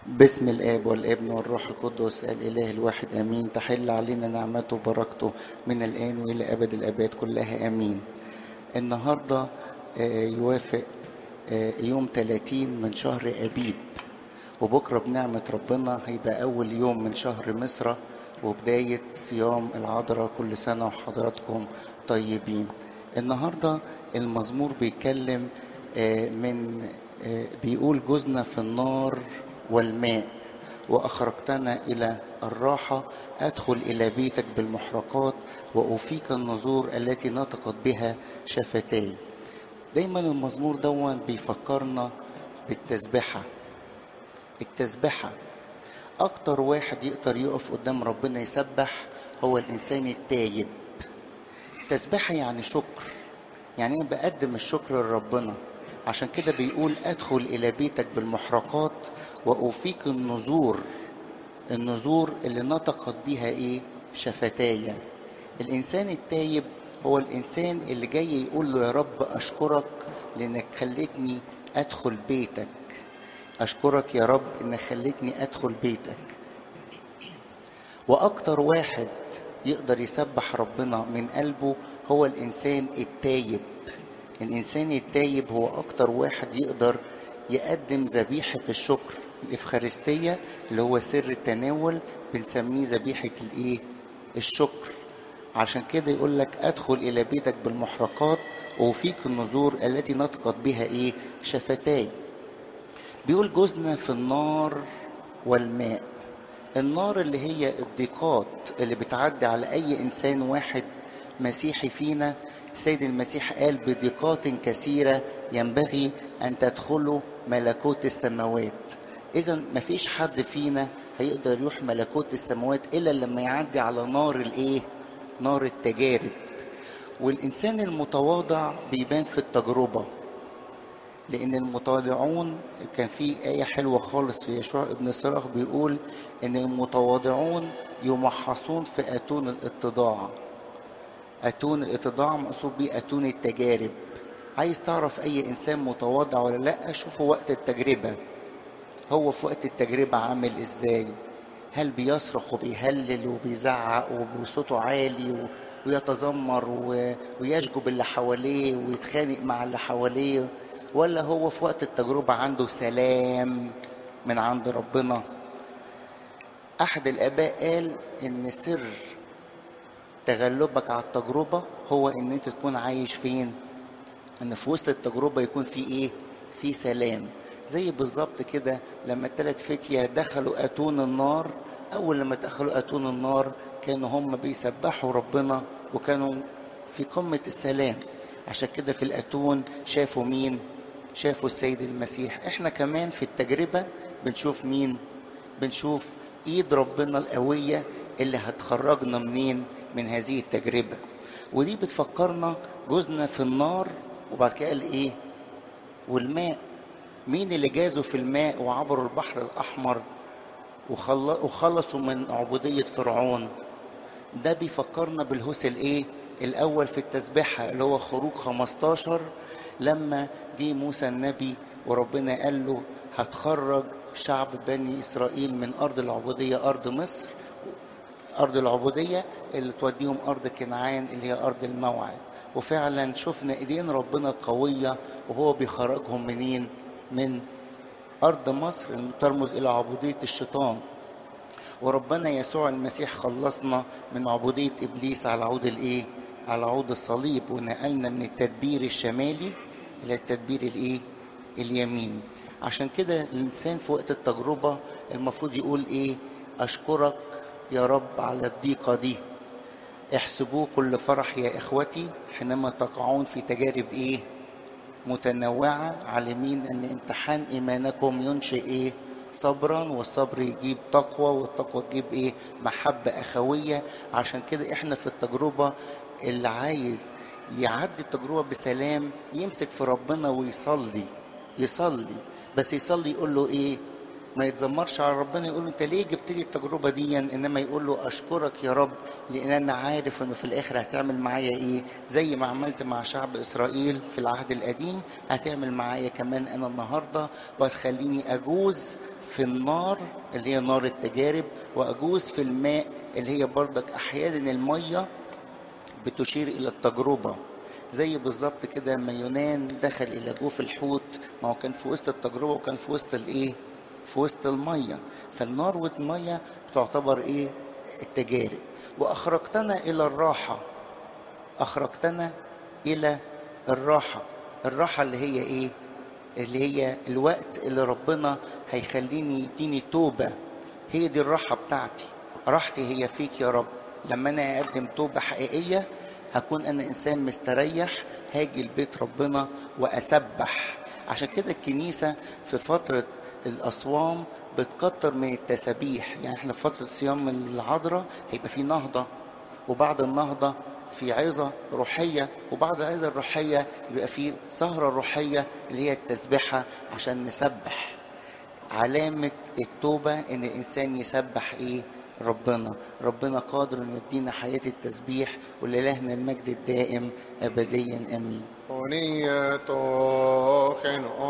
باسم الآب والابن والروح القدس الإله الواحد آمين تحل علينا نعمته وبركته من الآن وإلى أبد الآباد كلها آمين النهاردة آه، يوافق آه، يوم 30 من شهر أبيب وبكرة بنعمة ربنا هيبقى أول يوم من شهر مصر وبداية صيام العذراء كل سنة وحضراتكم طيبين النهاردة المزمور بيتكلم آه، من آه، بيقول جزنا في النار والماء وأخرجتنا إلى الراحة أدخل إلى بيتك بالمحرقات وأوفيك النذور التي نطقت بها شفتاي دايما المزمور دون بيفكرنا بالتسبحة التسبحة أكتر واحد يقدر يقف قدام ربنا يسبح هو الإنسان التايب تسبحة يعني شكر يعني أنا بقدم الشكر لربنا عشان كده بيقول أدخل إلى بيتك بالمحرقات وأوفيك النذور النذور اللي نطقت بها إيه شفتايا الإنسان التايب هو الإنسان اللي جاي يقول له يا رب أشكرك لأنك خلتني أدخل بيتك أشكرك يا رب إنك خلتني أدخل بيتك وأكتر واحد يقدر يسبح ربنا من قلبه هو الإنسان التايب الإنسان التايب هو أكتر واحد يقدر يقدم ذبيحة الشكر الإفخارستية اللي هو سر التناول بنسميه ذبيحة الإيه؟ الشكر عشان كده يقول لك أدخل إلى بيتك بالمحرقات وفيك النذور التي نطقت بها إيه؟ شفتاي بيقول جزنا في النار والماء النار اللي هي الضيقات اللي بتعدي على أي إنسان واحد مسيحي فينا سيد المسيح قال بضيقات كثيرة ينبغي أن تدخلوا ملكوت السماوات إذا مفيش حد فينا هيقدر يروح ملكوت السماوات إلا لما يعدي على نار الإيه؟ نار التجارب والإنسان المتواضع بيبان في التجربة لأن المتواضعون كان في آية حلوة خالص في يشوع ابن صراخ بيقول إن المتواضعون يمحصون في أتون الاتضاع أتون الاتضاع مقصود بيه أتون التجارب عايز تعرف أي إنسان متواضع ولا لأ شوفه وقت التجربة هو في وقت التجربة عامل إزاي هل بيصرخ وبيهلل وبيزعق وبصوته عالي و... ويتذمر و... ويشجب اللي حواليه ويتخانق مع اللي حواليه ولا هو في وقت التجربة عنده سلام من عند ربنا أحد الآباء قال إن سر تغلبك على التجربة هو إن أنت تكون عايش فين؟ إن في وسط التجربة يكون في إيه؟ في سلام زي بالظبط كده لما الثلاث فتية دخلوا أتون النار أول لما دخلوا أتون النار كانوا هم بيسبحوا ربنا وكانوا في قمة السلام عشان كده في الأتون شافوا مين؟ شافوا السيد المسيح احنا كمان في التجربة بنشوف مين؟ بنشوف ايد ربنا القوية اللي هتخرجنا منين؟ من هذه التجربة ودي بتفكرنا جوزنا في النار وبعد كده قال ايه؟ والماء مين اللي جازوا في الماء وعبروا البحر الأحمر وخلصوا من عبودية فرعون ده بيفكرنا بالهوس الايه الاول في التسبيحة اللي هو خروج 15 لما جه موسى النبي وربنا قال له هتخرج شعب بني اسرائيل من ارض العبودية ارض مصر ارض العبودية اللي توديهم ارض كنعان اللي هي ارض الموعد وفعلا شفنا ايدين ربنا قوية وهو بيخرجهم منين من أرض مصر ترمز إلى عبودية الشيطان وربنا يسوع المسيح خلصنا من عبودية إبليس على عود الإيه؟ على عود الصليب ونقلنا من التدبير الشمالي إلى التدبير الإيه؟ اليميني عشان كده الإنسان في وقت التجربة المفروض يقول إيه؟ أشكرك يا رب على الضيقة دي احسبوه كل فرح يا إخوتي حينما تقعون في تجارب إيه؟ متنوعة عالمين أن امتحان إيمانكم ينشئ إيه؟ صبرا والصبر يجيب تقوى والتقوى تجيب إيه؟ محبة أخوية عشان كده إحنا في التجربة اللي عايز يعدي التجربة بسلام يمسك في ربنا ويصلي يصلي بس يصلي يقول له إيه؟ ما يتذمرش على ربنا يقول له انت ليه جبت لي التجربه دي انما يقول له اشكرك يا رب لان انا عارف انه في الاخر هتعمل معايا ايه زي ما عملت مع شعب اسرائيل في العهد القديم هتعمل معايا كمان انا النهارده وهتخليني اجوز في النار اللي هي نار التجارب واجوز في الماء اللي هي برضك احيانا الميه بتشير الى التجربه زي بالظبط كده لما يونان دخل الى جوف الحوت ما هو كان في وسط التجربه وكان في وسط الايه في وسط الميه فالنار والميه بتعتبر ايه التجارب واخرجتنا الى الراحه اخرجتنا الى الراحه الراحه اللي هي ايه اللي هي الوقت اللي ربنا هيخليني يديني توبه هي دي الراحه بتاعتي راحتي هي فيك يا رب لما انا اقدم توبه حقيقيه هكون انا انسان مستريح هاجي لبيت ربنا واسبح عشان كده الكنيسه في فتره الاصوام بتكتر من التسابيح يعني احنا في فتره صيام العذراء هيبقى في نهضه وبعد النهضه في عظه روحيه وبعد العظه الروحيه يبقى في سهره روحيه اللي هي التسبيحه عشان نسبح علامه التوبه ان الانسان يسبح ايه ربنا ربنا قادر انه يدينا حياه التسبيح ولإلهنا المجد الدائم ابديا امين ونية خنو